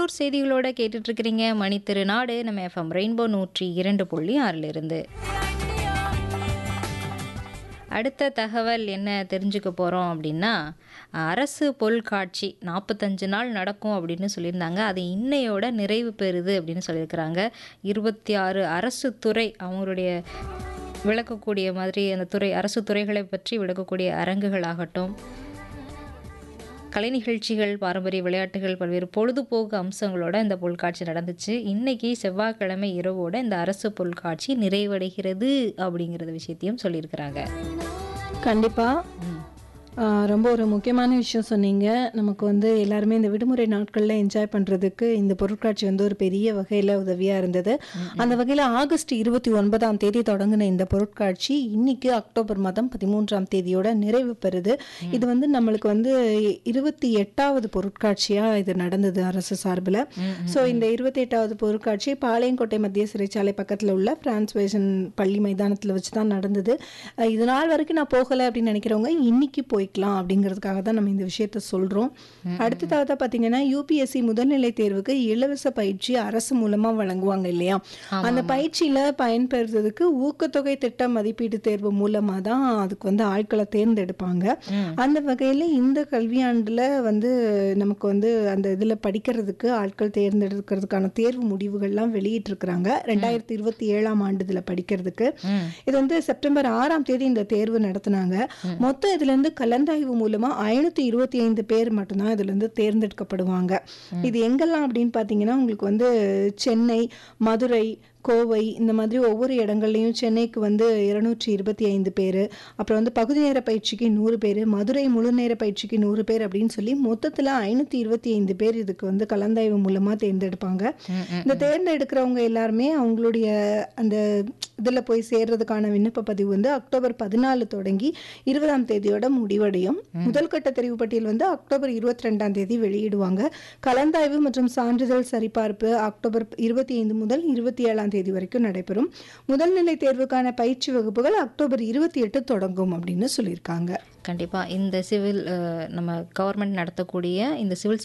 உள்ளூர் செய்திகளோட கேட்டுட்டு இருக்கிறீங்க மணி திருநாடு நம்ம எஃப்எம் ரெயின்போ நூற்றி இரண்டு புள்ளி ஆறிலிருந்து அடுத்த தகவல் என்ன தெரிஞ்சுக்க போகிறோம் அப்படின்னா அரசு பொருட்காட்சி நாற்பத்தஞ்சு நாள் நடக்கும் அப்படின்னு சொல்லியிருந்தாங்க அது இன்னையோட நிறைவு பெறுது அப்படின்னு சொல்லியிருக்கிறாங்க இருபத்தி ஆறு அரசு துறை அவங்களுடைய விளக்கக்கூடிய மாதிரி அந்த துறை அரசு துறைகளை பற்றி விளக்கக்கூடிய அரங்குகளாகட்டும் கலை நிகழ்ச்சிகள் பாரம்பரிய விளையாட்டுகள் பல்வேறு பொழுதுபோக்கு அம்சங்களோட இந்த பொருட்காட்சி நடந்துச்சு இன்னைக்கு செவ்வாய்க்கிழமை இரவோட இந்த அரசு பொருட்காட்சி நிறைவடைகிறது அப்படிங்கிறத விஷயத்தையும் சொல்லியிருக்கிறாங்க கண்டிப்பா ஆ, ரொம்ப ஒரு முக்கியமான விஷயம் சொன்னீங்க நமக்கு வந்து எல்லாருமே இந்த விடுமுறை நாட்களில் என்ஜாய் பண்ணுறதுக்கு இந்த பொருட்காட்சி வந்து ஒரு பெரிய வகையில் உதவியாக இருந்தது அந்த வகையில் ஆகஸ்ட் இருபத்தி ஒன்பதாம் தேதி தொடங்கின இந்த பொருட்காட்சி இன்னைக்கு அக்டோபர் மாதம் பதிமூன்றாம் தேதியோட நிறைவு பெறுது இது வந்து நம்மளுக்கு வந்து இருபத்தி எட்டாவது பொருட்காட்சியாக இது நடந்தது அரசு சார்பில் ஸோ இந்த இருபத்தி எட்டாவது பொருட்காட்சி பாளையங்கோட்டை மத்திய சிறைச்சாலை பக்கத்தில் உள்ள பிரான்ஸ் வேஷன் பள்ளி மைதானத்தில் வச்சு தான் நடந்தது அஹ் இது நாள் வரைக்கும் நான் போகலை அப்படின்னு நினைக்கிறவங்க இன்னைக்கு போய்க்கலாம் அப்படிங்கிறதுக்காக தான் நம்ம இந்த விஷயத்த சொல்கிறோம் அடுத்ததாக பார்த்தீங்கன்னா யூபிஎஸ்சி முதல்நிலை தேர்வுக்கு இலவச பயிற்சி அரசு மூலமாக வழங்குவாங்க இல்லையா அந்த பயிற்சியில் பயன்பெறுறதுக்கு ஊக்கத்தொகை திட்ட மதிப்பீடு தேர்வு மூலமாக தான் அதுக்கு வந்து ஆட்களை தேர்ந்தெடுப்பாங்க அந்த வகையில் இந்த கல்வியாண்டில் வந்து நமக்கு வந்து அந்த இதில் படிக்கிறதுக்கு ஆட்கள் தேர்ந்தெடுக்கிறதுக்கான தேர்வு முடிவுகள்லாம் வெளியிட்டிருக்கிறாங்க ரெண்டாயிரத்தி இருபத்தி ஏழாம் ஆண்டு இதில் படிக்கிறதுக்கு இது வந்து செப்டம்பர் ஆறாம் தேதி இந்த தேர்வு நடத்தினாங்க மொத்தம் இதுல இருந்து கலந்தாய்வு மூலமா ஐநூத்தி இருபத்தி ஐந்து பேர் மட்டும்தான் இதுல இருந்து தேர்ந்தெடுக்கப்படுவாங்க இது எங்கெல்லாம் அப்படின்னு பாத்தீங்கன்னா உங்களுக்கு வந்து சென்னை மதுரை கோவை இந்த மாதிரி ஒவ்வொரு இடங்கள்லையும் சென்னைக்கு வந்து இருநூற்றி இருபத்தி ஐந்து பேர் அப்புறம் வந்து பகுதி நேர பயிற்சிக்கு நூறு பேர் மதுரை முழு நேர பயிற்சிக்கு நூறு பேர் அப்படின்னு சொல்லி மொத்தத்தில் ஐநூற்றி இருபத்தி ஐந்து பேர் இதுக்கு வந்து கலந்தாய்வு மூலமாக தேர்ந்தெடுப்பாங்க இந்த தேர்ந்தெடுக்கிறவங்க எல்லாருமே அவங்களுடைய அந்த இதில் போய் சேர்றதுக்கான விண்ணப்ப பதிவு வந்து அக்டோபர் பதினாலு தொடங்கி இருபதாம் தேதியோட முடிவடையும் முதல் கட்ட தெரிவு பட்டியல் வந்து அக்டோபர் இருபத்தி ரெண்டாம் தேதி வெளியிடுவாங்க கலந்தாய்வு மற்றும் சான்றிதழ் சரிபார்ப்பு அக்டோபர் இருபத்தி ஐந்து முதல் இருபத்தி ஏழாம் தேதி வரைக்கும் நடைபெறும் முதல்நிலை தேர்வுக்கான பயிற்சி வகுப்புகள் அக்டோபர் இருபத்தி எட்டு தொடங்கும் அப்படின்னு சொல்லியிருக்காங்க கண்டிப்பாக இந்த சிவில் அஹ், நம்ம கவர்மெண்ட் நடத்தக்கூடிய இந்த சிவில்